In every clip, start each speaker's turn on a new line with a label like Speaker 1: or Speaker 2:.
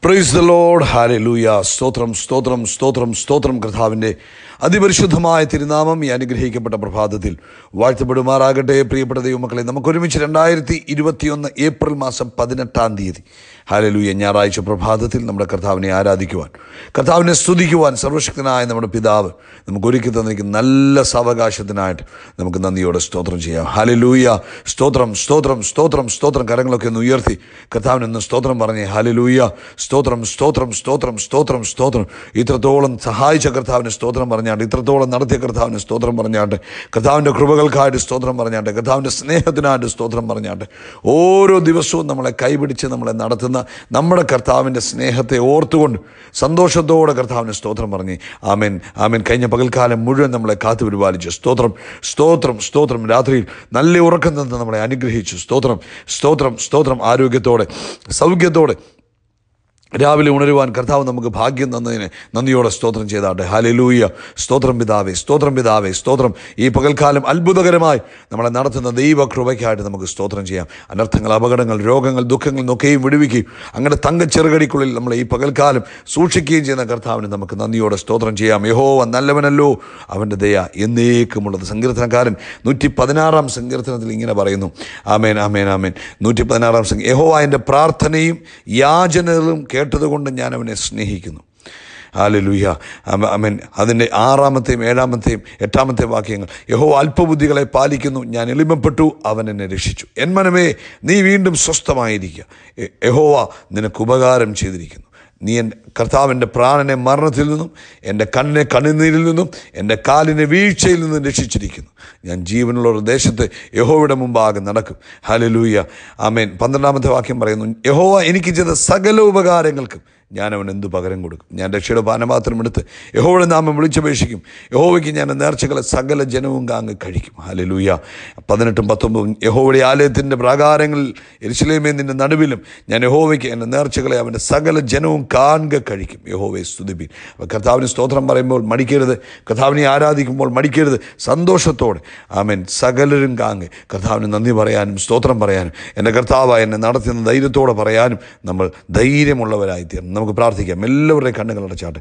Speaker 1: praise the load ഹാലൂയ സ്തോത്രം സ്തോത്രം സ്തോത്രം സ്തോത്രം കർത്താവിൻ്റെ അതിപരിശുദ്ധമായ തിരുനാമം ഈ അനുഗ്രഹിക്കപ്പെട്ട പ്രഭാതത്തിൽ വാഴ്ത്തപ്പെടുമാറാകട്ടെ പ്രിയപ്പെട്ട ദൈവമക്കളെ നമുക്കൊരുമിച്ച് രണ്ടായിരത്തി ഇരുപത്തിയൊന്ന് ഏപ്രിൽ മാസം പതിനെട്ടാം തീയതി ഹാലലൂയ ഞായറാഴ്ച പ്രഭാതത്തിൽ നമ്മുടെ കർത്താവിനെ ആരാധിക്കുവാൻ കർത്താവിനെ സ്തുതിക്കുവാൻ സർവശക്തനായ നമ്മുടെ പിതാവ് നമുക്ക് ഒരുക്കി തന്നിരിക്കുന്ന നല്ല സാവകാശത്തിനായിട്ട് നമുക്ക് നന്ദിയോടെ സ്തോത്രം ചെയ്യാം ഹാലലൂയ സ്തോത്രം സ്തോത്രം സ്തോത്രം സ്തോത്രം കരങ്ങളൊക്കെ ഒന്ന് ഉയർത്തി കർത്താവിനൊന്ന് സ്തോത്രം പറഞ്ഞേ ഹാലലൂയ സ്തോത്രം സ്തോത്രം സ്തോത്രം സ്തോത്രം സ്തോത്രം ഇത്രത്തോളം സഹായിച്ച കർത്താവിന് സ്തോത്രം പറഞ്ഞാണ്ട് ഇത്രത്തോളം നടത്തിയ കർത്താവിന് സ്തോത്രം പറഞ്ഞാണ്ട് കർത്താവിൻ്റെ കൃപകൾക്കായിട്ട് സ്തോത്രം പറഞ്ഞാണ്ട് കർത്താവിൻ്റെ സ്നേഹത്തിനായിട്ട് സ്തോത്രം പറഞ്ഞാണ്ട് ഓരോ ദിവസവും നമ്മളെ കൈപിടിച്ച് നമ്മളെ നടത്തുന്ന നമ്മുടെ കർത്താവിൻ്റെ സ്നേഹത്തെ ഓർത്തുകൊണ്ട് സന്തോഷത്തോടെ കർത്താവിന് സ്തോത്രം പറഞ്ഞ് ആമേൻ ആമേൻ കഴിഞ്ഞ പകൽക്കാലം മുഴുവൻ നമ്മളെ കാത്തു പരിപാലിച്ചു സ്തോത്രം സ്തോത്രം സ്തോത്രം രാത്രിയിൽ നല്ല ഉറക്കം തന്ന് നമ്മളെ അനുഗ്രഹിച്ചു സ്തോത്രം സ്തോത്രം സ്തോത്രം ആരോഗ്യത്തോടെ സൗഖ്യത്തോടെ രാവിലെ ഉണരുവാൻ കർത്താവ് നമുക്ക് ഭാഗ്യം തന്നതിന് നന്ദിയോടെ സ്തോത്രം ചെയ്താട്ടെ ഹാലലൂയ സ്തോത്രം പിതാവേ സ്തോത്രം പിതാവേ സ്തോത്രം ഈ പകൽക്കാലം അത്ഭുതകരമായി നമ്മളെ നടത്തുന്ന ദൈവ കൃപയ്ക്കായിട്ട് നമുക്ക് സ്തോത്രം ചെയ്യാം അനർത്ഥങ്ങൾ അപകടങ്ങൾ രോഗങ്ങൾ ദുഃഖങ്ങൾ നോക്കുകയും വിടുവിക്കുകയും അങ്ങനെ തങ്ക ചെറുകടിക്കുള്ളിൽ നമ്മൾ ഈ പകൽക്കാലം സൂക്ഷിക്കുകയും ചെയ്യുന്ന കർത്താവിന് നമുക്ക് നന്ദിയോടെ സ്തോത്രം ചെയ്യാം യഹോവ നല്ലവനല്ലോ അവൻ്റെ ദയ എന്നേക്കുമുള്ളത് സങ്കീർത്തനക്കാരൻ നൂറ്റി പതിനാറാം സങ്കീർത്തനത്തിൽ ഇങ്ങനെ പറയുന്നു ആമേൻ ആമേൻ ആമേൻ നൂറ്റി പതിനാറാം സംഖ്യ യഹോവ എൻ്റെ പ്രാർത്ഥനയും യാചനകളും കേട്ടതുകൊണ്ട് ഞാൻ അവനെ സ്നേഹിക്കുന്നു ഹാലലുയ്യ അമൻ അതിൻ്റെ ആറാമത്തെയും ഏഴാമത്തെയും എട്ടാമത്തെ വാക്യങ്ങൾ യഹോ അല്പബുദ്ധികളെ പാലിക്കുന്നു ഞാൻ എളിമപ്പെട്ടു അവൻ എന്നെ രക്ഷിച്ചു എൻ മനമേ നീ വീണ്ടും സ്വസ്ഥമായിരിക്കുക യ- യഹോവ നിനക്ക് ഉപകാരം ചെയ്തിരിക്കുന്നു നീ എൻ്റെ കർത്താവിൻ്റെ പ്രാണനെ മരണത്തിൽ നിന്നും എൻ്റെ കണ്ണിനെ കണ്ണുനീരിൽ നിന്നും എൻ്റെ കാലിനെ വീഴ്ചയിൽ നിന്നും രക്ഷിച്ചിരിക്കുന്നു ഞാൻ ജീവനുള്ള ഒരു ദേശത്ത് യഹോവയുടെ മുമ്പാകെ നടക്കും ഹലലൂയ ആമേൻ പന്ത്രണ്ടാമത്തെ വാക്യം പറയുന്നു യഹോവ എനിക്ക് ചെയ്ത സകല ഉപകാരങ്ങൾക്കും ഞാൻ അവൻ എന്ത് പകരം കൊടുക്കും ഞാൻ രക്ഷയുടെ പാനപാത്രം എടുത്ത് യഹോവയുടെ നാമം വിളിച്ചപേക്ഷിക്കും യഹോവയ്ക്ക് ഞാൻ നേർച്ചകളെ സകല ജനവും കാങ്ങ് കഴിക്കും ഹലലൂയ പതിനെട്ടും പത്തൊമ്പതും യഹോവയുടെ ആലയത്തിൻ്റെ പ്രാകാരങ്ങളിൽ എരിശിലേമേ നിൻ്റെ നടുവിലും ഞാൻ യഹോവയ്ക്ക് എൻ്റെ നേർച്ചകളെ അവൻ്റെ സകല ജനവും കാൺക കഴിക്കും യഹോവയെ സ്തുതിപ്പിൻ അപ്പോൾ കർത്താവിന് സ്തോത്രം പറയുമ്പോൾ മടിക്കരുത് കർത്താവിനെ ആരാധിക്കുമ്പോൾ മടിക്കരുത് സന്തോഷത്തോടെ ആമൻ സകലരും കാങ്ങ് കർത്താവിന് നന്ദി പറയാനും സ്തോത്രം പറയാനും എൻ്റെ കർത്താവായ എന്നെ നടത്തുന്ന ധൈര്യത്തോടെ പറയാനും നമ്മൾ ധൈര്യമുള്ളവരായി തീരണം നമുക്ക് പ്രാർത്ഥിക്കാം എല്ലാവരുടെയും കണ്ണുകൾ അടച്ചാട്ടെ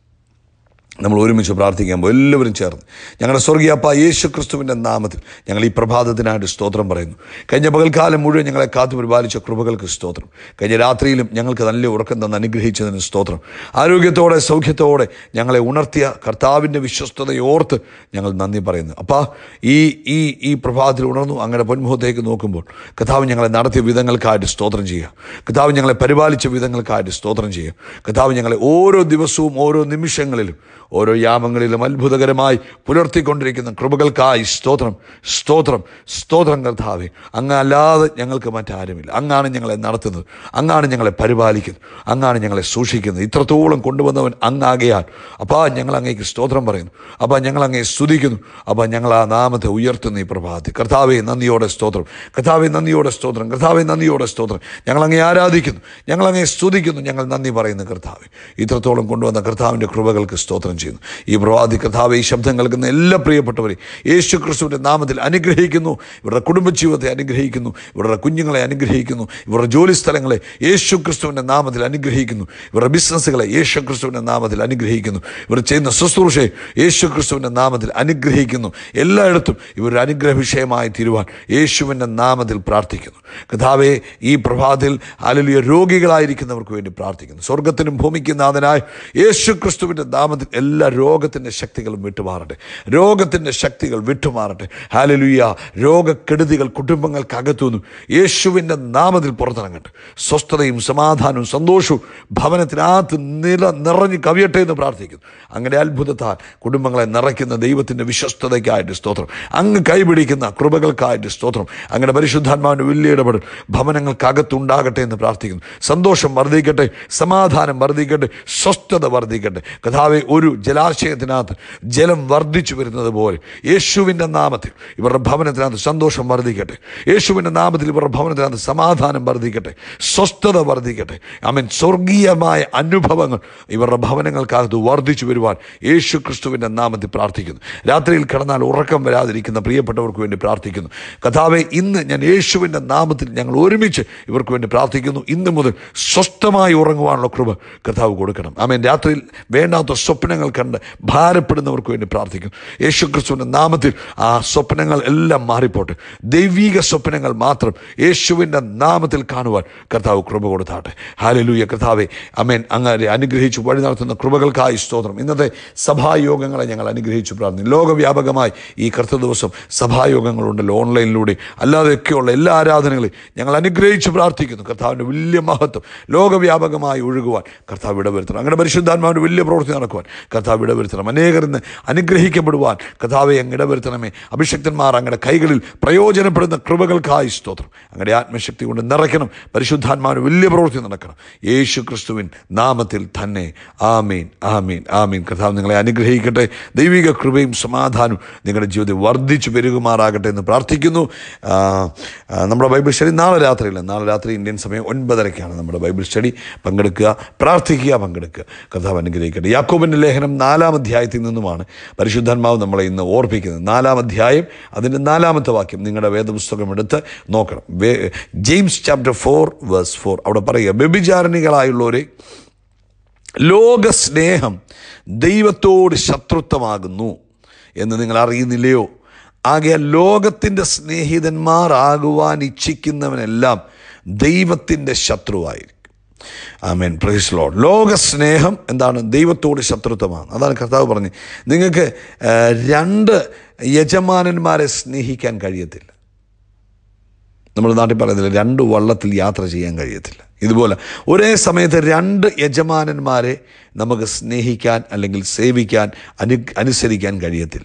Speaker 1: നമ്മൾ ഒരുമിച്ച് പ്രാർത്ഥിക്കുമ്പോൾ എല്ലാവരും ചേർന്ന് ഞങ്ങളുടെ സ്വർഗീയപ്പ യേശു ക്രിസ്തുവിൻ്റെ നാമത്തിൽ ഞങ്ങൾ ഈ പ്രഭാതത്തിനായിട്ട് സ്തോത്രം പറയുന്നു കഴിഞ്ഞ പകൽക്കാലം മുഴുവൻ ഞങ്ങളെ കാത്തു പരിപാലിച്ച കൃപകൾക്ക് സ്തോത്രം കഴിഞ്ഞ രാത്രിയിലും ഞങ്ങൾക്ക് നല്ല ഉറക്കം തന്ന് അനുഗ്രഹിച്ചതിന് സ്തോത്രം ആരോഗ്യത്തോടെ സൗഖ്യത്തോടെ ഞങ്ങളെ ഉണർത്തിയ കർത്താവിൻ്റെ വിശ്വസ്തതയോർത്ത് ഞങ്ങൾ നന്ദി പറയുന്നു അപ്പാ ഈ ഈ ഈ പ്രഭാതത്തിൽ ഉണർന്നു അങ്ങനെ പൊന്മുഖത്തേക്ക് നോക്കുമ്പോൾ കർത്താവ് ഞങ്ങളെ നടത്തിയ വിധങ്ങൾക്കായിട്ട് സ്തോത്രം ചെയ്യുക കർത്താവ് ഞങ്ങളെ പരിപാലിച്ച വിധങ്ങൾക്കായിട്ട് സ്തോത്രം ചെയ്യുക കർത്താവ് ഞങ്ങളെ ഓരോ ദിവസവും ഓരോ നിമിഷങ്ങളിലും ഓരോ യാമങ്ങളിലും അത്ഭുതകരമായി പുലർത്തിക്കൊണ്ടിരിക്കുന്ന കൃപകൾക്കായി സ്തോത്രം സ്തോത്രം സ്തോത്രം കർത്താവെ അങ്ങ് അല്ലാതെ ഞങ്ങൾക്ക് മറ്റാരുമില്ല അങ്ങാണ് ഞങ്ങളെ നടത്തുന്നത് അങ്ങാണ് ഞങ്ങളെ പരിപാലിക്കുന്നത് അങ്ങാണ് ഞങ്ങളെ സൂക്ഷിക്കുന്നത് ഇത്രത്തോളം കൊണ്ടുവന്നവൻ അങ്ങാകയാൽ അപ്പാ ഞങ്ങൾ അങ്ങേക്ക് സ്തോത്രം പറയുന്നു അപ്പാ ഞങ്ങൾ അങ്ങേ സ്തുതിക്കുന്നു അപ്പാ ഞങ്ങൾ ആ നാമത്തെ ഉയർത്തുന്ന ഈ പ്രഭാതത്തിൽ കർത്താവെ നന്ദിയോടെ സ്തോത്രം കർത്താവെ നന്ദിയോടെ സ്തോത്രം കർത്താവെ നന്ദിയോടെ സ്തോത്രം ഞങ്ങൾ അങ്ങേ ആരാധിക്കുന്നു ഞങ്ങൾ അങ്ങേ സ്തുതിക്കുന്നു ഞങ്ങൾ നന്ദി പറയുന്നു കർത്താവെ ഇത്രത്തോളം കൊണ്ടുവന്ന കർത്താവിൻ്റെ കൃപകൾക്ക് സ്തോത്രം ചെയ്യുന്നു ഈ പ്രവാദി കർത്താവെ ഈ ശബ്ദം കേൾക്കുന്ന എല്ലാ പ്രിയപ്പെട്ടവരെ യേശു ക്രിസ്തുവിൻ്റെ നാമത്തിൽ അനുഗ്രഹിക്കുന്നു ഇവരുടെ കുടുംബജീവിതത്തെ അനുഗ്രഹിക്കുന്നു ഇവരുടെ കുഞ്ഞുങ്ങളെ അനുഗ്രഹിക്കുന്നു ഇവരുടെ ജോലി സ്ഥലങ്ങളെ യേശു ക്രിസ്തുവിൻ്റെ നാമത്തിൽ അനുഗ്രഹിക്കുന്നു ഇവരുടെ ബിസിനസ്സുകളെ യേശു ക്രിസ്തുവിൻ്റെ നാമത്തിൽ അനുഗ്രഹിക്കുന്നു ഇവർ ചെയ്യുന്ന ശുശ്രൂഷയെ യേശു ക്രിസ്തുവിൻ്റെ നാമത്തിൽ അനുഗ്രഹിക്കുന്നു എല്ലായിടത്തും ഇവർ അനുഗ്രഹ വിഷയമായി തീരുവാൻ യേശുവിൻ്റെ നാമത്തിൽ പ്രാർത്ഥിക്കുന്നു കഥാവെ ഈ പ്രഭാതത്തിൽ അലലിയ രോഗികളായിരിക്കുന്നവർക്ക് വേണ്ടി പ്രാർത്ഥിക്കുന്നു സ്വർഗത്തിനും ഭൂമിക്കും നാഥനായ യേശു ക്രിസ്തുവിൻ്റെ നാമത്തിൽ എല്ലാ രോഗത്തിൻ്റെ ശക്തികളും വിട്ടുമാറട്ടെ രോഗത്തിൻ്റെ ശക്തികൾ വിട്ടുമാറട്ടെ ഹാലലുയ രോഗക്കെടുതികൾ കുടുംബങ്ങൾക്കകത്തുനിന്നു യേശുവിൻ്റെ നാമത്തിൽ പുറത്തിറങ്ങട്ടെ സ്വസ്ഥതയും സമാധാനവും സന്തോഷവും ഭവനത്തിനകത്ത് നില നിറഞ്ഞു കവിയട്ടെ എന്ന് പ്രാർത്ഥിക്കുന്നു അങ്ങനെ അത്ഭുതത്താൽ കുടുംബങ്ങളെ നിറയ്ക്കുന്ന ദൈവത്തിൻ്റെ വിശ്വസ്തതയ്ക്കായിട്ട് സ്തോത്രം അങ്ങ് കൈപിടിക്കുന്ന കൃപകൾക്കായിട്ട് സ്തോത്രം അങ്ങനെ പരിശുദ്ധാത്മാവിൻ്റെ വലിയ ഇടപെടൽ ഭവനങ്ങൾക്കകത്തുണ്ടാകട്ടെ എന്ന് പ്രാർത്ഥിക്കുന്നു സന്തോഷം വർദ്ധിക്കട്ടെ സമാധാനം വർദ്ധിക്കട്ടെ സ്വസ്ഥത വർദ്ധിക്കട്ടെ കഥാവെ ഒരു ജലാശയത്തിനകത്ത് ജലം വർദ്ധിച്ചു വരുന്നത് പോലെ യേശുവിൻ്റെ നാമത്തിൽ ഇവരുടെ ഭവനത്തിനകത്ത് സന്തോഷം വർദ്ധിക്കട്ടെ യേശുവിൻ്റെ നാമത്തിൽ ഇവരുടെ ഭവനത്തിനകത്ത് സമാധാനം വർദ്ധിക്കട്ടെ സ്വസ്ഥത വർദ്ധിക്കട്ടെ അമൻ സ്വർഗീയമായ അനുഭവങ്ങൾ ഇവരുടെ ഭവനങ്ങൾക്കകത്ത് വർദ്ധിച്ചു വരുവാൻ യേശു ക്രിസ്തുവിൻ്റെ നാമത്തിൽ പ്രാർത്ഥിക്കുന്നു രാത്രിയിൽ കിടന്നാൽ ഉറക്കം വരാതിരിക്കുന്ന പ്രിയപ്പെട്ടവർക്ക് വേണ്ടി പ്രാർത്ഥിക്കുന്നു കഥാവെ ഇന്ന് ഞാൻ യേശുവിൻ്റെ നാമത്തിൽ ഞങ്ങൾ ഒരുമിച്ച് ഇവർക്ക് വേണ്ടി പ്രാർത്ഥിക്കുന്നു ഇന്ന് മുതൽ സ്വസ്ഥമായി ഉറങ്ങുവാനുള്ള കൃപ കർത്താവ് കൊടുക്കണം ആമേൻ രാത്രിയിൽ വേണ്ടാത്ത സ്വപ്നങ്ങൾ കണ്ട് ഭാരപ്പെടുന്നവർക്ക് വേണ്ടി പ്രാർത്ഥിക്കുന്നു യേശു ക്രിസ്തുവിൻ്റെ നാമത്തിൽ ആ സ്വപ്നങ്ങൾ എല്ലാം മാറിപ്പോട്ടെ ദൈവീക സ്വപ്നങ്ങൾ മാത്രം യേശുവിൻ്റെ നാമത്തിൽ കാണുവാൻ കർത്താവ് കൃപ കൊടുത്താട്ടെ ഹാലലൂയ കർത്താവെ അമേൻ അങ്ങനെ അനുഗ്രഹിച്ചു വഴി നടത്തുന്ന കൃപകൾക്കായി സ്തോത്രം ഇന്നത്തെ സഭായോഗങ്ങളെ ഞങ്ങൾ അനുഗ്രഹിച്ചു പ്രാർത്ഥിക്കുന്നു ലോകവ്യാപകമായി ഈ കർത്ത ദിവസം സഭായോഗങ്ങളുണ്ടല്ലോ ഓൺലൈനിലൂടെ അല്ലാതെയൊക്കെയുള്ള എല്ലാ ആരാധനകളെയും ഞങ്ങൾ അനുഗ്രഹിച്ച് പ്രാർത്ഥിക്കുന്നു കർത്താവിൻ്റെ വലിയ മഹത്വം ലോകവ്യാപകമായി ഒഴുകുവാൻ കർത്താവ് ഇടവരുത്തണം അങ്ങനെ പരിശുദ്ധാത്മാവിൻ്റെ വലിയ പ്രവൃത്തി നടക്കുവാൻ കർത്താവ് ഇടവരുത്തണം അനേകർ ഇന്ന് അനുഗ്രഹിക്കപ്പെടുവാൻ കർത്താവെ അങ്ങ് ഇടവരുത്തണമേ അഭിഷക്തന്മാർ അങ്ങയുടെ കൈകളിൽ പ്രയോജനപ്പെടുന്ന കൃപകൾക്കായി സ്തോത്രം അങ്ങയുടെ ആത്മശക്തി കൊണ്ട് നിറയ്ക്കണം പരിശുദ്ധാത്മാവിന് വലിയ പ്രവൃത്തി നടക്കണം യേശു ക്രിസ്തുവിൻ നാമത്തിൽ തന്നെ ആമീൻ ആമീൻ ആമീൻ കർത്താവ് നിങ്ങളെ അനുഗ്രഹിക്കട്ടെ ദൈവിക കൃപയും സമാധാനവും നിങ്ങളുടെ ജീവിതത്തിൽ വർദ്ധിച്ചു പെരുകുമാറാകട്ടെ എന്ന് പ്രാർത്ഥിക്കുന്നു ആ, ആ, നമ്മുടെ ബൈബിൾ സ്റ്റഡി നാളെ രാത്രിയില്ല നാളെ രാത്രി ഇന്ത്യൻ സമയം ഒൻപതരയ്ക്കാണ് നമ്മുടെ ബൈബിൾ സ്റ്റഡി പങ്കെടുക്കുക പ്രാർത്ഥിക്കുക പങ്കെടുക്കുക കർത്താവ് അനുഗ്രഹിക്കട്ടെ യാക്കോബിൻ്റെ ലേഖനം നാലാം അധ്യായത്തിൽ നിന്നുമാണ് പരിശുദ്ധാത്മാവ് നമ്മളെ ഇന്ന് ഓർപ്പിക്കുന്നത് നാലാം അധ്യായം അതിൻ്റെ നാലാമത്തെ വാക്യം നിങ്ങളുടെ വേദപുസ്തകം എടുത്ത് നോക്കണം വേ- James chapter four verse four അവിടെ പറയുക വ്യഭിചാരണികളായുള്ളവരെ ലോകസ്നേഹം ദൈവത്തോട് ശത്രുത്വമാകുന്നു എന്ന് നിങ്ങൾ അറിയുന്നില്ലയോ ആകയാൽ ലോകത്തിൻ്റെ സ്നേഹിതന്മാരാകുവാൻ ഇച്ഛിക്കുന്നവനെല്ലാം ദൈവത്തിൻ്റെ ശത്രുവായിരിക്കും ആമേൻ പ്രൈസ് ലോഡ് ലോകസ്നേഹം എന്താണ് ദൈവത്തോട് ശത്രുത്വമാണ് അതാണ് കർത്താവ് പറഞ്ഞത് നിങ്ങൾക്ക് ആ, രണ്ട് യജമാനന്മാരെ സ്നേഹിക്കാൻ കഴിയത്തില്ല നമ്മുടെ നാട്ടിൽ പറയുന്നില്ല രണ്ട് വള്ളത്തിൽ യാത്ര ചെയ്യാൻ കഴിയത്തില്ല ഇതുപോലെ ഒരേ സമയത്ത് രണ്ട് യജമാനന്മാരെ നമുക്ക് സ്നേഹിക്കാൻ അല്ലെങ്കിൽ സേവിക്കാൻ അനു അനുസരിക്കാൻ കഴിയത്തില്ല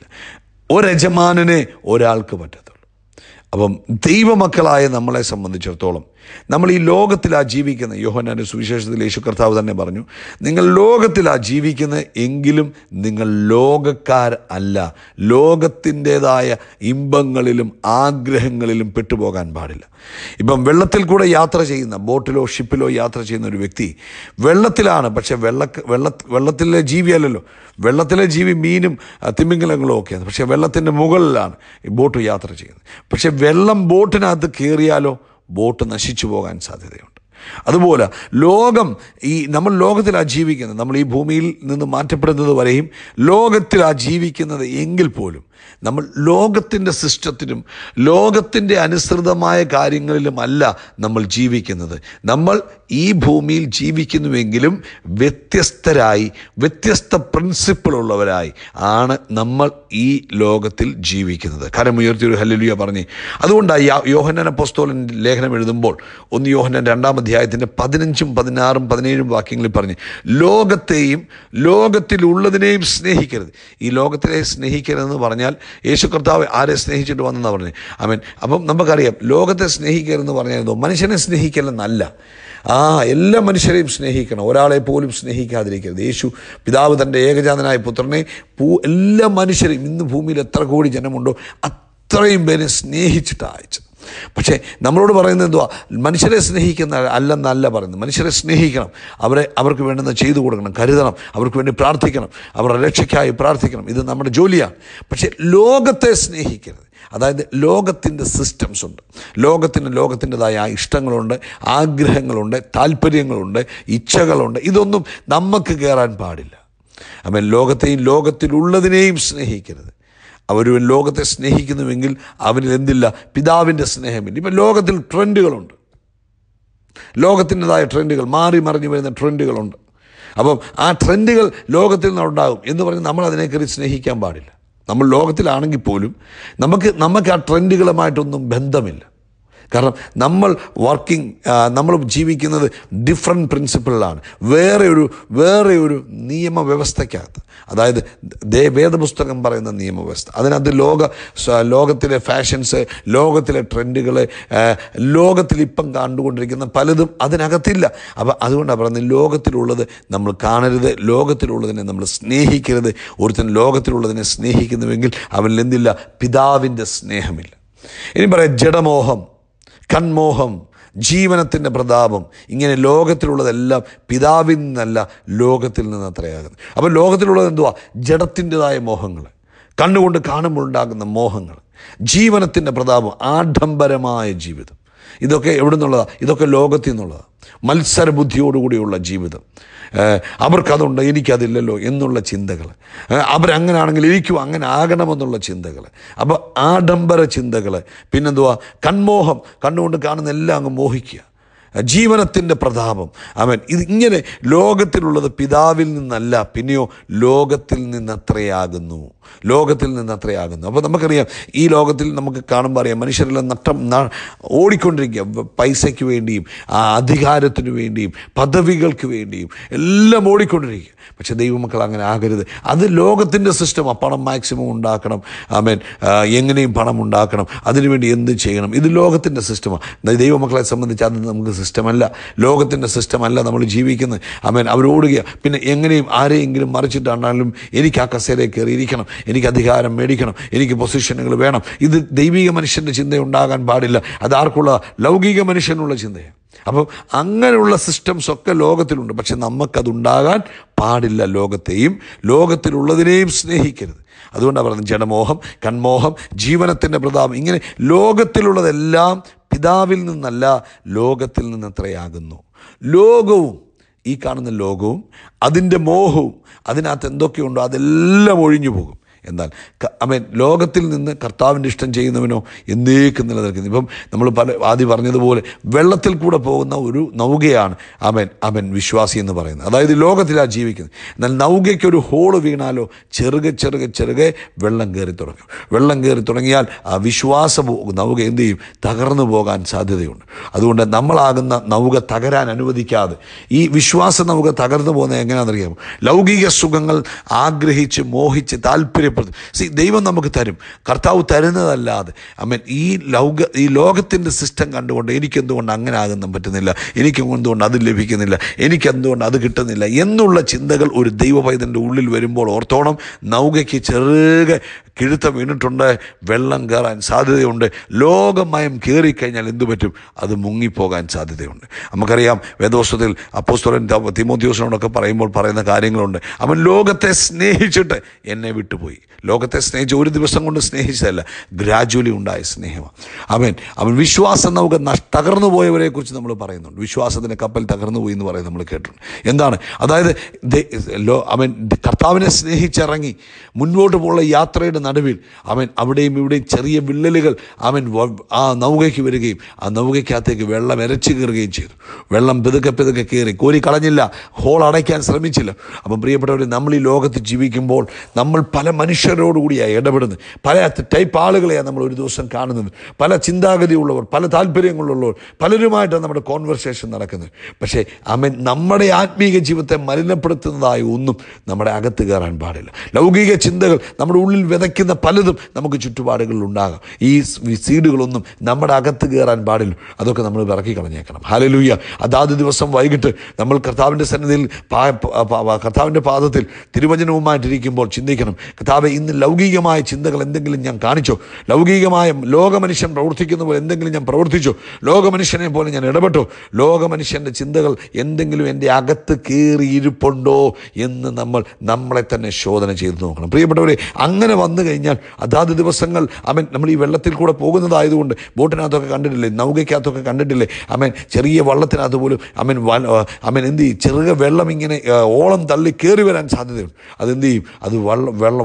Speaker 1: ഒരജമാനനെ ഒരാൾക്ക് പറ്റത്തുള്ളൂ അപ്പം ദൈവമക്കളായ നമ്മളെ സംബന്ധിച്ചിടത്തോളം നമ്മൾ ഈ ലോകത്തിലാ ജീവിക്കുന്ന യോഹനാൻ്റെ സുവിശേഷത്തിൽ യേശു കർത്താവ് തന്നെ പറഞ്ഞു നിങ്ങൾ ലോകത്തിലാ ജീവിക്കുന്നത് എങ്കിലും നിങ്ങൾ ലോകക്കാർ അല്ല ലോകത്തിൻ്റെതായ ഇമ്പങ്ങളിലും ആഗ്രഹങ്ങളിലും പെട്ടുപോകാൻ പാടില്ല ഇപ്പം വെള്ളത്തിൽ കൂടെ യാത്ര ചെയ്യുന്ന ബോട്ടിലോ ഷിപ്പിലോ യാത്ര ചെയ്യുന്ന ഒരു വ്യക്തി വെള്ളത്തിലാണ് പക്ഷെ വെള്ള വെള്ള വെള്ളത്തിലെ ജീവിയല്ലല്ലോ വെള്ളത്തിലെ ജീവി മീനും ആ, തിമിംഗലങ്ങളും ഒക്കെയാണ് പക്ഷേ വെള്ളത്തിൻ്റെ മുകളിലാണ് ഈ ബോട്ട് യാത്ര ചെയ്യുന്നത് പക്ഷേ വെള്ളം ബോട്ടിനകത്ത് കയറിയാലോ ബോട്ട് നശിച്ചു പോകാൻ സാധ്യതയുണ്ട് അതുപോലെ ലോകം ഈ നമ്മൾ ലോകത്തിലാണ് ജീവിക്കുന്നത് നമ്മൾ ഈ ഭൂമിയിൽ നിന്ന് മാറ്റപ്പെടുന്നത് വരെയും ലോകത്തിലാണ് ജീവിക്കുന്നത് എങ്കിൽ പോലും നമ്മൾ ലോകത്തിൻ്റെ സിസ്റ്റത്തിനും ലോകത്തിൻ്റെ അനുസൃതമായ കാര്യങ്ങളിലുമല്ല നമ്മൾ ജീവിക്കുന്നത് നമ്മൾ ഈ ഭൂമിയിൽ ജീവിക്കുന്നുവെങ്കിലും വ്യത്യസ്തരായി വ്യത്യസ്ത പ്രിൻസിപ്പിളുള്ളവരായി ആണ് നമ്മൾ ഈ ലോകത്തിൽ ജീവിക്കുന്നത് കരമുയർത്തി ഒരു ഹല്ലുലിയ പറഞ്ഞ് അതുകൊണ്ടാണ് യാ- യോഹന്നാൻ അപ്പോസ്തോലൻ ലേഖനം എഴുതുമ്പോൾ ഒന്ന് യോഹന്നാൻ രണ്ടാം അധ്യായത്തിൻ്റെ പതിനഞ്ചും പതിനാറും പതിനേഴും വാക്യങ്ങളിൽ പറഞ്ഞ് ലോകത്തെയും ലോകത്തിലുള്ളതിനെയും സ്നേഹിക്കരുത് ഈ ലോകത്തിലെ സ്നേഹിക്കരുതെന്ന് പറഞ്ഞാൽ യേശു കർത്താവ് ആരെ സ്നേഹിച്ചിട്ട് വന്നെന്നാണ് പറഞ്ഞത് അവൻ അപ്പം നമുക്കറിയാം ലോകത്തെ സ്നേഹിക്കരുതെന്ന് പറഞ്ഞാൽ എന്തോ മനുഷ്യനെ സ്നേഹിക്കലെന്നല്ല ആ എല്ലാ മനുഷ്യരെയും സ്നേഹിക്കണം ഒരാളെ പോലും സ്നേഹിക്കാതിരിക്കരുത് യേശു പിതാവ് തൻ്റെ ഏകജാതനായ പുത്രനെ പൂ എല്ലാ മനുഷ്യരെയും ഇന്ന് ഭൂമിയിൽ എത്ര കോടി ജനമുണ്ടോ അത്രയും പേരെ സ്നേഹിച്ചിട്ടാണ് അയച്ചത് പക്ഷേ നമ്മളോട് പറയുന്നത് എന്തുവാ മനുഷ്യരെ സ്നേഹിക്കുന്ന അല്ലെന്നല്ല പറയുന്നത് മനുഷ്യരെ സ്നേഹിക്കണം അവരെ അവർക്ക് വേണ്ടുന്ന ചെയ്തു കൊടുക്കണം കരുതണം അവർക്ക് വേണ്ടി പ്രാർത്ഥിക്കണം അവരുടെ രക്ഷയ്ക്കായി പ്രാർത്ഥിക്കണം ഇത് നമ്മുടെ ജോലിയാണ് പക്ഷേ ലോകത്തെ സ്നേഹിക്കരുത് അതായത് ലോകത്തിൻ്റെ സിസ്റ്റംസ് ഉണ്ട് ലോകത്തിന് ലോകത്തിൻ്റെതായ ഇഷ്ടങ്ങളുണ്ട് ആഗ്രഹങ്ങളുണ്ട് താല്പര്യങ്ങളുണ്ട് ഇച്ഛകളുണ്ട് ഇതൊന്നും നമുക്ക് കയറാൻ പാടില്ല അവൻ ലോകത്തെയും ലോകത്തിലുള്ളതിനെയും സ്നേഹിക്കരുത് അവരൊരു ലോകത്തെ സ്നേഹിക്കുന്നുവെങ്കിൽ അവനിൽ എന്തില്ല പിതാവിൻ്റെ സ്നേഹമില്ല ഇപ്പം ലോകത്തിൽ ട്രെൻഡുകളുണ്ട് ലോകത്തിൻ്റെതായ ട്രെൻഡുകൾ മാറി മറിഞ്ഞു വരുന്ന ട്രെൻഡുകളുണ്ട് അപ്പം ആ ട്രെൻഡുകൾ ലോകത്തിൽ നിന്നുണ്ടാകും എന്ന് പറഞ്ഞ് നമ്മൾ അതിനെ കയറി സ്നേഹിക്കാൻ പാടില്ല നമ്മൾ ലോകത്തിലാണെങ്കിൽ പോലും നമുക്ക് നമുക്ക് ആ ട്രെൻഡുകളുമായിട്ടൊന്നും ബന്ധമില്ല കാരണം നമ്മൾ വർക്കിംഗ് നമ്മൾ ജീവിക്കുന്നത് ഡിഫറെൻറ്റ് പ്രിൻസിപ്പിളിലാണ് വേറെ ഒരു വേറെ ഒരു നിയമവ്യവസ്ഥയ്ക്കകത്ത് അതായത് ദേ- വേദപുസ്തകം പറയുന്ന നിയമവ്യവസ്ഥ അതിനകത്ത് ലോക സ- ലോകത്തിലെ ഫാഷൻസ് ലോകത്തിലെ ട്രെൻഡുകൾ ലോകത്തിൽ ഇപ്പം കണ്ടുകൊണ്ടിരിക്കുന്ന പലതും അതിനകത്തില്ല അപ്പം അതുകൊണ്ടാണ് പറയുന്നത് ലോകത്തിലുള്ളത് നമ്മൾ കാണരുത് ലോകത്തിലുള്ളതിനെ നമ്മൾ സ്നേഹിക്കരുത് ഒരുത്തൻ ലോകത്തിലുള്ളതിനെ സ്നേഹിക്കുന്നുവെങ്കിൽ അവനിൽ എന്തില്ല പിതാവിൻ്റെ സ്നേഹമില്ല ഇനി പറയാം ജഡമോഹം കൺമോഹം ജീവനത്തിൻ്റെ പ്രതാപം ഇങ്ങനെ ലോകത്തിലുള്ളതെല്ലാം പിതാവിൽ നിന്നല്ല ലോകത്തിൽ നിന്ന് അത്രയാകുന്നത് അപ്പോൾ ലോകത്തിലുള്ളത് എന്തുവാ ജഡത്തിൻ്റെതായ മോഹങ്ങൾ കണ്ണുകൊണ്ട് കാണുമ്പോൾ ഉണ്ടാകുന്ന മോഹങ്ങൾ ജീവനത്തിൻ്റെ പ്രതാപം ആഡംബരമായ ജീവിതം ഇതൊക്കെ എവിടെ നിന്നുള്ളതാണ് ഇതൊക്കെ ലോകത്തിൽ നിന്നുള്ളതാണ് മത്സരബുദ്ധിയോടുകൂടിയുള്ള ജീവിതം ഏഹ് അവർക്കതുണ്ട് എനിക്കതില്ലല്ലോ എന്നുള്ള ചിന്തകൾ ഏഹ് അവരങ്ങനാണെങ്കിൽ എനിക്കും അങ്ങനെ ആകണമെന്നുള്ള ചിന്തകൾ അപ്പോൾ ആഡംബര ചിന്തകൾ പിന്നെന്തുവാ കൺമോഹം കണ്ണുകൊണ്ട് കാണുന്ന എല്ലാം അങ്ങ് മോഹിക്കുക ജീവനത്തിൻ്റെ പ്രതാപം അവൻ ഇത് ഇങ്ങനെ ലോകത്തിലുള്ളത് പിതാവിൽ നിന്നല്ല പിന്നെയോ ലോകത്തിൽ നിന്നത്രയാകുന്നു ലോകത്തിൽ നിന്നത്രയാകുന്നു അപ്പോൾ നമുക്കറിയാം ഈ ലോകത്തിൽ നമുക്ക് കാണുമ്പോൾ അറിയാം മനുഷ്യരെല്ലാം നട്ടം ന- ഓടിക്കൊണ്ടിരിക്കുക പൈസയ്ക്ക് വേണ്ടിയും ആ അധികാരത്തിന് വേണ്ടിയും പദവികൾക്ക് വേണ്ടിയും എല്ലാം ഓടിക്കൊണ്ടിരിക്കുക പക്ഷെ ദൈവമക്കൾ അങ്ങനെ ആകരുത് അത് ലോകത്തിൻ്റെ സിസ്റ്റമാണ് പണം മാക്സിമം ഉണ്ടാക്കണം ആമേൻ ആ, എങ്ങനെയും പണം ഉണ്ടാക്കണം അതിനുവേണ്ടി എന്ത് ചെയ്യണം ഇത് ലോകത്തിൻ്റെ സിസ്റ്റമാണ് ദൈവമക്കളെ സംബന്ധിച്ച് അത് നമുക്ക് സിസ്റ്റമല്ല ലോകത്തിൻ്റെ സിസ്റ്റമല്ല നമ്മൾ ജീവിക്കുന്നത് ആമേൻ അവരോടുക പിന്നെ എങ്ങനെയും ആരെയെങ്കിലും മറിച്ചിട്ടാണെങ്കിലും എനിക്ക് ആ കസേരയിൽ കയറിയിരിക്കണം എനിക്ക് അധികാരം മേടിക്കണം എനിക്ക് പൊസിഷനുകൾ വേണം ഇത് ദൈവിക മനുഷ്യൻ്റെ ചിന്ത ഉണ്ടാകാൻ പാടില്ല അത് ആർക്കുള്ള ലൗകിക മനുഷ്യനുള്ള ചിന്തയാണ് അപ്പം അങ്ങനെയുള്ള സിസ്റ്റംസ് ഒക്കെ ലോകത്തിലുണ്ട് പക്ഷെ നമുക്കതുണ്ടാകാൻ പാടില്ല ലോകത്തെയും ലോകത്തിലുള്ളതിനെയും സ്നേഹിക്കരുത് അതുകൊണ്ടാണ് പറയുന്നത് ജഡമോഹം കൺമോഹം ജീവനത്തിൻ്റെ പ്രതാപം ഇങ്ങനെ ലോകത്തിലുള്ളതെല്ലാം പിതാവിൽ നിന്നല്ല ലോകത്തിൽ നിന്നത്രയാകുന്നു ലോകവും ഈ കാണുന്ന ലോകവും അതിൻ്റെ മോഹവും അതിനകത്ത് എന്തൊക്കെയുണ്ടോ അതെല്ലാം ഒഴിഞ്ഞു പോകും എന്നാൽ അമേൻ ലോകത്തിൽ നിന്ന് കർത്താവിൻ്റെ ഇഷ്ടം ചെയ്യുന്നവനോ എന്നേക്കും നിലനിൽക്കുന്നു ഇപ്പം നമ്മൾ പല ആദ്യം പറഞ്ഞതുപോലെ വെള്ളത്തിൽ കൂടെ പോകുന്ന ഒരു നൗകയാണ് അവൻ അവൻ വിശ്വാസി എന്ന് പറയുന്നത് അതായത് ലോകത്തിലാണ് ജീവിക്കുന്നത് എന്നാൽ നൗകയ്ക്ക് ഒരു ഹോള് വീണാലോ ചെറുകെ ചെറുകെ ചെറുകെ വെള്ളം കയറി തുടങ്ങും വെള്ളം കയറി തുടങ്ങിയാൽ ആ വിശ്വാസ പോ- നൗക എന്ത് ചെയ്യും തകർന്നു പോകാൻ സാധ്യതയുണ്ട് അതുകൊണ്ട് നമ്മളാകുന്ന നൗക തകരാൻ അനുവദിക്കാതെ ഈ വിശ്വാസ നൗക തകർന്നു പോകുന്നത് എങ്ങനെയാണെന്നറിയാമോ ലൗകിക സുഖങ്ങൾ ആഗ്രഹിച്ച് മോഹിച്ച് താല്പര്യപ്പെടും സി ദൈവം നമുക്ക് തരും കർത്താവ് തരുന്നതല്ലാതെ അമ്മൻ ഈ ലൗക ഈ ലോകത്തിൻ്റെ സിസ്റ്റം കണ്ടുകൊണ്ട് എനിക്കെന്തുകൊണ്ട് അങ്ങനെ ആകുന്ന പറ്റുന്നില്ല എനിക്കെന്തുകൊണ്ട് അത് ലഭിക്കുന്നില്ല എനിക്കെന്തുകൊണ്ട് അത് കിട്ടുന്നില്ല എന്നുള്ള ചിന്തകൾ ഒരു ദൈവപൈതൻ്റെ ഉള്ളിൽ വരുമ്പോൾ ഓർത്തോണം നൗകയ്ക്ക് ചെറുകെ കിഴുത്ത വീണിട്ടുണ്ട് വെള്ളം കയറാൻ സാധ്യതയുണ്ട് ലോകമയം കയറിക്കഴിഞ്ഞാൽ എന്തു പറ്റും അത് മുങ്ങിപ്പോകാൻ സാധ്യതയുണ്ട് നമുക്കറിയാം വേദോസ്വത്തിൽ അപ്പോസ്തോലൻ തിമോത്യോസിനോടൊക്കെ പറയുമ്പോൾ പറയുന്ന കാര്യങ്ങളുണ്ട് അവൻ ലോകത്തെ സ്നേഹിച്ചിട്ട് എന്നെ വിട്ടുപോയി ലോകത്തെ സ്നേഹിച്ച് ഒരു ദിവസം കൊണ്ട് സ്നേഹിച്ചതല്ല ഗ്രാജുവലി ഉണ്ടായ സ്നേഹമാണ് അവൻ അവൻ വിശ്വാസം നമുക്ക് നഷ് തകർന്നു പോയവരെ കുറിച്ച് നമ്മൾ പറയുന്നുണ്ട് വിശ്വാസത്തിൻ്റെ കപ്പൽ തകർന്നു പോയി എന്ന് പറയുന്നത് നമ്മൾ കേട്ടിട്ടുണ്ട് എന്താണ് അതായത് ദേ- ലോ അവൻ കർത്താവിനെ സ്നേഹിച്ചിറങ്ങി മുൻപോട്ട് പോകുന്ന യാത്രയുടെ നടുവിൽ അവൻ അവിടെയും ഇവിടെയും ചെറിയ വിള്ളലുകൾ അവൻ വ- ആ നൗകയ്ക്ക് വരികയും ആ നൗകയ്ക്കകത്തേക്ക് വെള്ളം ഇരച്ചു കയറുകയും ചെയ്തു വെള്ളം പെതുക്കെ പെതുക്കെ കയറി കോരി കളഞ്ഞില്ല ഹോൾ അടയ്ക്കാൻ ശ്രമിച്ചില്ല അപ്പം പ്രിയപ്പെട്ടവർ നമ്മൾ ഈ ലോകത്ത് ജീവിക്കുമ്പോൾ നമ്മൾ പല മനുഷ്യരോടുകൂടിയാണ് ഇടപെടുന്നത് പല ടൈപ്പ് ആളുകളെയാണ് നമ്മൾ ഒരു ദിവസം കാണുന്നത് പല ചിന്താഗതിയുള്ളവർ പല താല്പര്യങ്ങളുള്ളവർ പലരുമായിട്ടാണ് നമ്മുടെ കോൺവെർസേഷൻ നടക്കുന്നത് പക്ഷേ അമ്മൻ നമ്മുടെ ആത്മീക ജീവിതത്തെ മലിനപ്പെടുത്തുന്നതായ ഒന്നും നമ്മുടെ അകത്ത് കയറാൻ പാടില്ല ലൗകിക ചിന്തകൾ നമ്മുടെ ഉള്ളിൽ വിതയ്ക്കുന്ന പലതും നമുക്ക് ചുറ്റുപാടുകളിൽ ഉണ്ടാകാം ഈ സ് സീഡുകളൊന്നും നമ്മുടെ അകത്ത് കയറാൻ പാടില്ല അതൊക്കെ നമ്മൾ വിറക്കി കളഞ്ഞേക്കണം ഹാലലൂയ അതാത് ദിവസം വൈകിട്ട് നമ്മൾ കർത്താവിൻ്റെ സന്നിധിയിൽ പാ- പ- പ- കർത്താവിൻ്റെ പാദത്തിൽ തിരുവചനവുമായിട്ടിരിക്കുമ്പോൾ ചിന്തിക്കണം കർത്താവ് ഇന്ന് ലൗകികമായ ചിന്തകൾ എന്തെങ്കിലും ഞാൻ കാണിച്ചോ ലൗകികമായ ലോകമനുഷ്യൻ പ്രവർത്തിക്കുന്ന പോലെ എന്തെങ്കിലും ഞാൻ പ്രവർത്തിച്ചോ ലോകമനുഷ്യനെ പോലെ ഞാൻ ഇടപെട്ടോ ലോകമനുഷ്യൻ്റെ ചിന്തകൾ എന്തെങ്കിലും എൻ്റെ അകത്ത് കയറിയിരിപ്പുണ്ടോ എന്ന് നമ്മൾ നമ്മളെ തന്നെ ശോധന ചെയ്ത് നോക്കണം പ്രിയപ്പെട്ടവരെ അങ്ങനെ വന്നു കഴിഞ്ഞാൽ അതാത് ദിവസങ്ങൾ അവൻ നമ്മൾ ഈ വെള്ളത്തിൽ കൂടെ പോകുന്നതായതുകൊണ്ട് ബോട്ടിനകത്തൊക്കെ കണ്ടിട്ടില്ലേ നൗകയ്ക്കകത്തൊക്കെ കണ്ടിട്ടില്ലേ അവൻ ചെറിയ വള്ളത്തിനകത്ത് പോലും അവൻ വല അവൻ എന്ത് ചെയ്യും ചെറുക വെള്ളം ഇങ്ങനെ ആ, ഓളം തള്ളി കയറി വരാൻ സാധ്യതയുണ്ട് അതെന്ത് ചെയ്യും അത് വള്ളം വെള്ളം വള്ളം ഓടി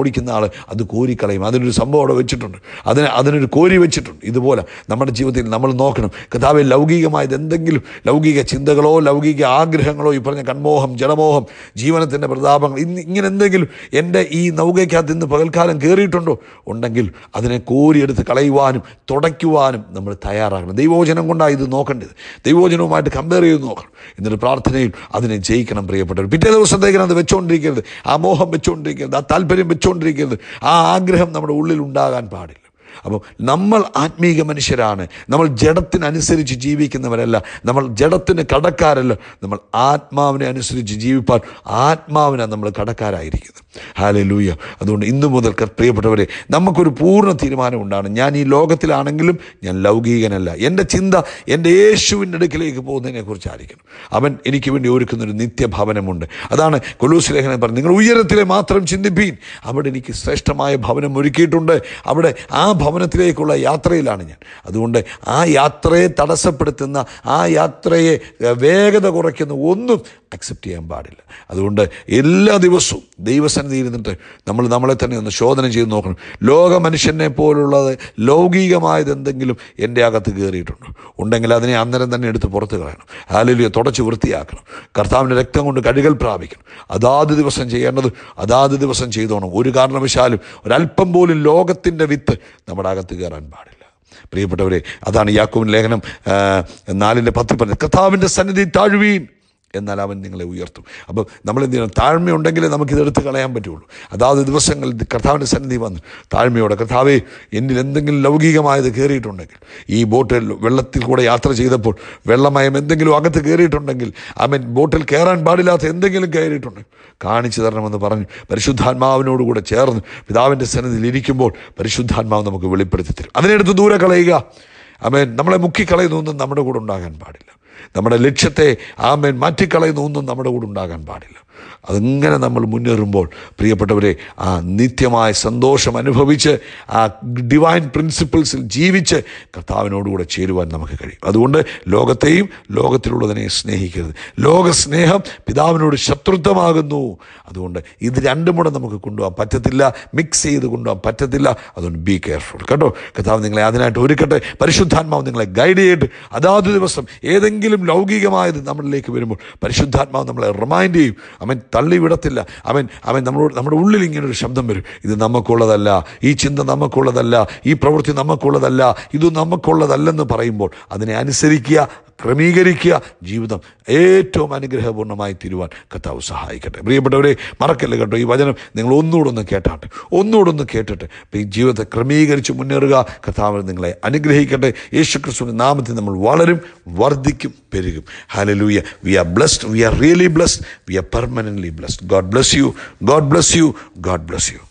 Speaker 1: ഓടിക്കുന്ന ആൾ അത് കോരിക്കളയും അതിനൊരു സംഭവം അവിടെ വെച്ചിട്ടുണ്ട് അതിന് അതിനൊരു കോരി വെച്ചിട്ടുണ്ട് ഇതുപോലെ നമ്മുടെ ജീവിതത്തിൽ നമ്മൾ നോക്കണം കഥാവെ ലൗകികമായത് എന്തെങ്കിലും ലൗകിക ചിന്തകളോ ലൗകിക ആഗ്രഹങ്ങളോ ഈ പറഞ്ഞ കൺമോഹം ജഡമോഹം ജീവനത്തിൻ്റെ പ്രതാപങ്ങൾ ഇന്ന് ഇങ്ങനെ എന്തെങ്കിലും എൻ്റെ ഈ നൗകയ്ക്കകത്ത് ഇന്ന് പകൽക്കാലം കയറിയിട്ടുണ്ടോ ഉണ്ടെങ്കിൽ അതിനെ കോരിയെടുത്ത് കളയുവാനും തുടയ്ക്കുവാനും നമ്മൾ തയ്യാറാകണം ദൈവോചനം കൊണ്ടാണ് ഇത് നോക്കേണ്ടത് ദൈവോചനവുമായിട്ട് കമ്പയർ ചെയ്ത് നോക്കണം എന്നിട്ട് പ്രാർത്ഥനയിൽ അതിനെ ജയിക്കണം പ്രിയപ്പെട്ടവർ പിറ്റേ ദിവസത്തേക്കിന് അത് വെച്ചുകൊണ്ടിരിക്കരുത് ആ മോഹം വെച്ചുകൊണ്ടിരിക്കരുത് ആ താല്പര്യം വെച്ചുകൊണ്ടിരിക്കരുത് ആ ആഗ്രഹം നമ്മുടെ ഉള്ളിൽ ഉണ്ടാകാൻ പാടില്ല അപ്പോൾ നമ്മൾ ആത്മീക മനുഷ്യരാണ് നമ്മൾ ജഡത്തിനനുസരിച്ച് ജീവിക്കുന്നവരല്ല നമ്മൾ ജഡത്തിന് കടക്കാരല്ല നമ്മൾ ആത്മാവിനെ അനുസരിച്ച് ജീവിപ്പാൻ ആത്മാവിനാണ് നമ്മൾ കടക്കാരായിരിക്കുന്നത് ഹാലെ ലൂയ അതുകൊണ്ട് ഇന്നു മുതൽ ക- പ്രിയപ്പെട്ടവരെ നമുക്കൊരു പൂർണ്ണ തീരുമാനം ഉണ്ടാണ് ഞാൻ ഈ ലോകത്തിലാണെങ്കിലും ഞാൻ ലൗകികനല്ല എൻ്റെ ചിന്ത എൻ്റെ യേശുവിൻ്റെ അടുക്കിലേക്ക് പോകുന്നതിനെ കുറിച്ചായിരിക്കണം അവൻ എനിക്ക് വേണ്ടി ഒരുക്കുന്നൊരു നിത്യഭവനമുണ്ട് അതാണ് കൊലൂസ് ലേഖനം പറഞ്ഞു നിങ്ങൾ ഉയരത്തിലെ മാത്രം ചിന്തിപ്പീൻ അവിടെ എനിക്ക് ശ്രേഷ്ഠമായ ഭവനം ഒരുക്കിയിട്ടുണ്ട് അവിടെ ആ ഭവനത്തിലേക്കുള്ള യാത്രയിലാണ് ഞാൻ അതുകൊണ്ട് ആ യാത്രയെ തടസ്സപ്പെടുത്തുന്ന ആ യാത്രയെ ഏഹ്, വേഗത കുറയ്ക്കുന്ന ഒന്നും അക്സെപ്റ്റ് ചെയ്യാൻ പാടില്ല അതുകൊണ്ട് എല്ലാ ദിവസവും ദൈവസന്നിധിയിൽ ഇരുന്നിട്ട് നമ്മൾ നമ്മളെ തന്നെ ഒന്ന് ശോധന ചെയ്ത് നോക്കണം ലോക മനുഷ്യനെ പോലുള്ളത് ലൗകികമായത് എന്തെങ്കിലും എൻ്റെ അകത്ത് കയറിയിട്ടുണ്ടോ ഉണ്ടെങ്കിൽ അതിനെ അന്നേരം തന്നെ എടുത്ത് പുറത്ത് കളയണം ഹാലലിയ തുടച്ച് വൃത്തിയാക്കണം കർത്താവിൻ്റെ രക്തം കൊണ്ട് കഴുകൽ പ്രാപിക്കണം അതാത് ദിവസം ചെയ്യേണ്ടത് അതാത് ദിവസം ചെയ്തോണം ഒരു കാരണവശാലും ഒരല്പം പോലും ലോകത്തിൻ്റെ വിത്ത് നമ്മുടെ അകത്ത് കയറാൻ പാടില്ല പ്രിയപ്പെട്ടവരെ അതാണ് യാക്കോബിൻ ലേഖനം ആ, നാലിൻ്റെ പത്തിൽ പറഞ്ഞത് കർത്താവിൻ്റെ സന്നിധി താഴ്വീൻ എന്നാൽ അവൻ നിങ്ങളെ ഉയർത്തും അപ്പോൾ നമ്മൾ എന്ത് ചെയ്യണം താഴ്മയുണ്ടെങ്കിലേ നമുക്കിത് എടുത്ത് കളയാൻ പറ്റുള്ളൂ അതാത് ദിവസങ്ങളിൽ ഇത് കർത്താവിൻ്റെ സന്നിധി വന്ന് താഴ്മയോടെ കർത്താവെ എന്നിൽ എന്തെങ്കിലും ലൗകികമായത് കയറിയിട്ടുണ്ടെങ്കിൽ ഈ ബോട്ടിൽ വെള്ളത്തിൽ കൂടെ യാത്ര ചെയ്തപ്പോൾ വെള്ളമയം എന്തെങ്കിലും അകത്ത് കയറിയിട്ടുണ്ടെങ്കിൽ അവൻ ബോട്ടിൽ കയറാൻ പാടില്ലാത്ത എന്തെങ്കിലും കയറിയിട്ടുണ്ടെങ്കിൽ കാണിച്ചു തരണമെന്ന് പറഞ്ഞു പരിശുദ്ധാത്മാവിനോടുകൂടെ ചേർന്ന് പിതാവിൻ്റെ സന്നിധിയിൽ ഇരിക്കുമ്പോൾ പരിശുദ്ധാത്മാവ് നമുക്ക് വെളിപ്പെടുത്തി തരും അതിനെടുത്ത് ദൂരെ കളയുക അവൻ നമ്മളെ മുക്കിക്കളയുന്ന ഒന്നും നമ്മുടെ കൂടെ ഉണ്ടാകാൻ പാടില്ല നമ്മുടെ ലക്ഷ്യത്തെ ആമേൻ മാറ്റിക്കളയുന്ന ഒന്നും നമ്മുടെ കൂടെ ഉണ്ടാകാൻ പാടില്ല അതിങ്ങനെ നമ്മൾ മുന്നേറുമ്പോൾ പ്രിയപ്പെട്ടവരെ ആ നിത്യമായ സന്തോഷം അനുഭവിച്ച് ആ ഡിവൈൻ പ്രിൻസിപ്പിൾസിൽ ജീവിച്ച് കർത്താവിനോടുകൂടെ ചേരുവാൻ നമുക്ക് കഴിയും അതുകൊണ്ട് ലോകത്തെയും ലോകത്തിലുള്ളതിനെ സ്നേഹിക്കരുത് ലോകസ്നേഹം പിതാവിനോട് ശത്രുത്വമാകുന്നു അതുകൊണ്ട് ഇത് രണ്ടും കൂടെ നമുക്ക് കൊണ്ടുപോകാൻ പറ്റത്തില്ല മിക്സ് ചെയ്ത് കൊണ്ടുപോകാൻ പറ്റത്തില്ല അതുകൊണ്ട് ബി കെയർഫുൾ കേട്ടോ കർത്താവ് നിങ്ങളെ അതിനായിട്ട് ഒരുക്കട്ടെ പരിശുദ്ധാത്മാവ് നിങ്ങളെ ഗൈഡ് ചെയ്തിട്ട് അതാത് ദിവസം ഏതെങ്കിലും ലൗകികമായത് നമ്മളിലേക്ക് വരുമ്പോൾ പരിശുദ്ധാത്മാവ് നമ്മളെ റിമൈൻഡ് ചെയ്യും അവൻ തള്ളിവിടത്തില്ല അവൻ അവൻ നമ്മളോട് നമ്മുടെ ഉള്ളിൽ ഇങ്ങനെ ഒരു ശബ്ദം വരും ഇത് നമുക്കുള്ളതല്ല ഈ ചിന്ത നമുക്കുള്ളതല്ല ഈ പ്രവൃത്തി നമുക്കുള്ളതല്ല ഇത് നമുക്കുള്ളതല്ലെന്ന് പറയുമ്പോൾ അതിനെ അനുസരിക്കുക ക്രമീകരിക്കുക ജീവിതം ഏറ്റവും അനുഗ്രഹപൂർണ്ണമായി തീരുവാൻ കർത്താവ് സഹായിക്കട്ടെ പ്രിയപ്പെട്ടവരെ മറക്കല്ല കേട്ടോ ഈ വചനം നിങ്ങൾ ഒന്നുകൂടെ ഒന്ന് കേട്ടാട്ടെ ഒന്നുകൂടെ ഒന്ന് കേട്ടിട്ട് ഇപ്പം ഈ ജീവിതത്തെ ക്രമീകരിച്ച് മുന്നേറുക കർത്താവ് നിങ്ങളെ അനുഗ്രഹിക്കട്ടെ യേശു ക്രിസ്തുവിൻ്റെ നാമത്തിൽ നമ്മൾ വളരും വർദ്ധിക്കും പെരുകും hallelujah we are blessed we are really blessed we are permanently blessed God bless you God bless you God bless U